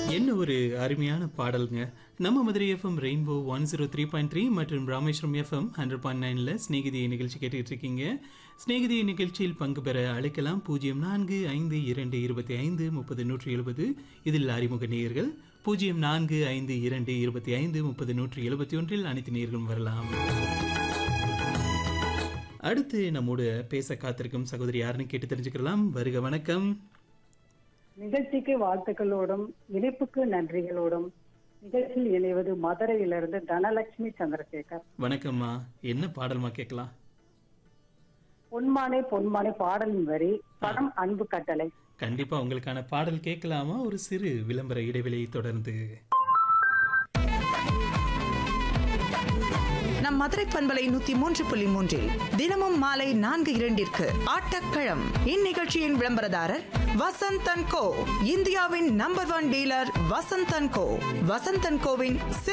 என்ன ஒரு அருமையான பாடலுங்க நம்ம Madurai FM Rainbow one zero three point three மற்றும் ராமேஸ்வரம் எஃப்எம் ஹண்ட்ரட் பாயிண்ட் நைனில் ஸ்நேகிதியை நிகழ்ச்சி கேட்டுக்கிட்டு இருக்கீங்க ஸ்நேகிதியை நிகழ்ச்சியில் பங்கு பெற அழைக்கலாம் பூஜ்ஜியம் நான்கு ஐந்து இரண்டு இருபத்தி ஐந்து முப்பது நூற்றி எழுபது இதில் அறிமுக நேயர்கள் பூஜ்ஜியம் நான்கு ஐந்து இரண்டு இருபத்தி ஐந்து முப்பது நூற்றி எழுபத்தி ஒன்றில் அனைத்து நேயர்களும் வரலாம் அடுத்து நம்மோட பேச காத்திருக்கும் சகோதரி யாருன்னு கேட்டு தெரிஞ்சுக்கலாம் வருக வணக்கம் நிகழ்ச்சிக்கு வாழ்த்துக்களோடும் இணைப்புக்கு நன்றிகளோடும் நிகழ்ச்சியில் இணைவது மதுரையிலிருந்து தனலட்சுமி சந்திரசேகர் வணக்கம்மா என்ன பாடல்மா கேட்கலாம் பொன்மானே பொன்மானே பாடலின் வரி படம் அன்பு கட்டளை கண்டிப்பா உங்களுக்கான பாடல் கேட்கலாமா ஒரு சிறு விளம்பர இடைவெளியை தொடர்ந்து நம் மதுரை பண்பலை நூத்தி மூன்று புள்ளி மூன்றில் தினமும் மாலை நான்கு இரண்டிற்கு ஆட்டக்களம் இந்நிகழ்ச்சியின் விளம்பரதாரர் வசந்தன் கோ இந்தியாவின் number one dealer Vasanthan co Vasanthan CoWIN